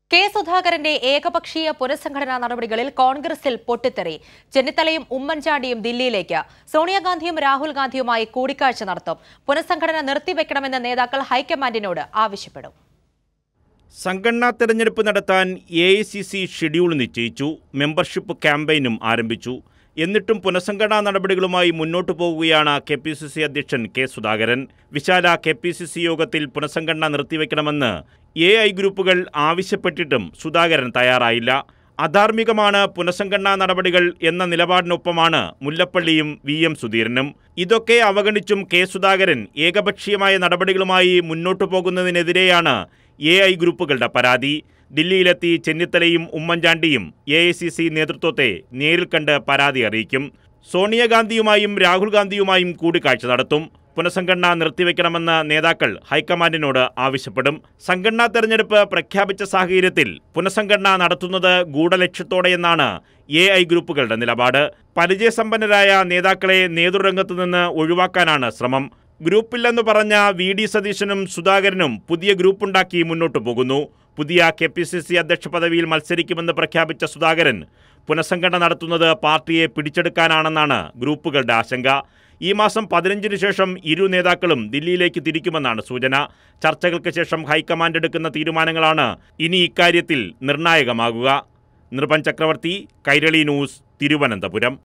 K സുധാകരന്റെ ഏകപക്ഷീയ പുനഃസംഘടനാ നടപടികളിൽ കോൺഗ്രസിൽ പൊട്ടിത്തെറി ചെന്നിത്തലയും ഉമ്മൻചാണ്ടിയും ദില്ലിയിലേക്ക് സോണിയാഗാന്ധിയും രാഹുൽ ഗാന്ധിയുമായി കൂടിക്കാഴ്ച നടത്തും പുനഃസംഘടന നിർത്തിവെക്കണമെന്ന് നേതാക്കൾ ഹൈക്കമാൻഡിനോട് ആവശ്യപ്പെടും സംഘടനാ തെരഞ്ഞെടുപ്പ് നടത്താൻ A I C C schedule നിശ്ചയിച്ചു മെമ്പർഷിപ്പ് ക്യാമ്പയിനും ആരംഭിച്ചു എന്നിട്ടും പുനഃസംഘടനാ നടപടികളുമായി മുന്നോട്ടു പോകുകയാണ് കെ പി സി സി അധ്യക്ഷൻ കെ സുധാകരൻ വിശാല കെ പി സി സി യോഗത്തിൽ പുനഃസംഘടന നിർത്തിവെക്കണമെന്ന് എ ഐ ഗ്രൂപ്പുകൾ ആവശ്യപ്പെട്ടിട്ടും സുധാകരൻ തയ്യാറായില്ല അധാർമികമാണ് പുനഃസംഘടനാ നടപടികൾ എന്ന നിലപാടിനൊപ്പമാണ് മുല്ലപ്പള്ളിയും വി എം സുധീരനും ഇതൊക്കെ അവഗണിച്ചും കെ സുധാകരൻ ഏകപക്ഷീയമായ നടപടികളുമായി മുന്നോട്ടു പോകുന്നതിനെതിരെയാണ് എ ഐ ഗ്രൂപ്പുകളുടെ പരാതി ദില്ലിയിലെത്തി ചെന്നിത്തലയും ഉമ്മൻചാണ്ടിയും എ ഐ സി സി നേതൃത്വത്തെ നേരിൽ കണ്ട് പരാതി അറിയിക്കും സോണിയാഗാന്ധിയുമായും രാഹുൽ ഗാന്ധിയുമായും കൂടിക്കാഴ്ച നടത്തും പുനഃസംഘടന നിർത്തിവെക്കണമെന്ന് നേതാക്കൾ ഹൈക്കമാൻഡിനോട് ആവശ്യപ്പെടും സംഘടനാ തെരഞ്ഞെടുപ്പ് പ്രഖ്യാപിച്ച സാഹചര്യത്തിൽ പുനഃസംഘടന നടത്തുന്നത് ഗൂഢലക്ഷ്യത്തോടെയെന്നാണ് എ ഐ ഗ്രൂപ്പുകളുടെ നിലപാട് പരിചയസമ്പന്നരായ നേതാക്കളെ നേതൃരംഗത്തു നിന്ന് ഒഴിവാക്കാനാണ് ശ്രമം ഗ്രൂപ്പില്ലെന്ന് പറഞ്ഞ വി ഡി സതീശനും സുധാകരനും പുതിയ ഗ്രൂപ്പുണ്ടാക്കി മുന്നോട്ടു പോകുന്നു പുതിയ കെ പി സി സി അധ്യക്ഷ പദവിയിൽ മത്സരിക്കുമെന്ന് പ്രഖ്യാപിച്ച സുധാകരൻ പുനഃസംഘടന നടത്തുന്നത് പാർട്ടിയെ പിടിച്ചെടുക്കാനാണെന്നാണ് ഗ്രൂപ്പുകളുടെ ആശങ്ക ഈ മാസം പതിനഞ്ചിന് ശേഷം ഇരു നേതാക്കളും ദില്ലിയിലേക്ക് തിരിക്കുമെന്നാണ് സൂചന ചർച്ചകൾക്ക് ശേഷം ഹൈക്കമാൻഡ് എടുക്കുന്ന തീരുമാനങ്ങളാണ് ഇനി ഇക്കാര്യത്തിൽ നിർണായകമാകുക നിർഭൻ ചക്രവർത്തി കൈരളി ന്യൂസ് തിരുവനന്തപുരം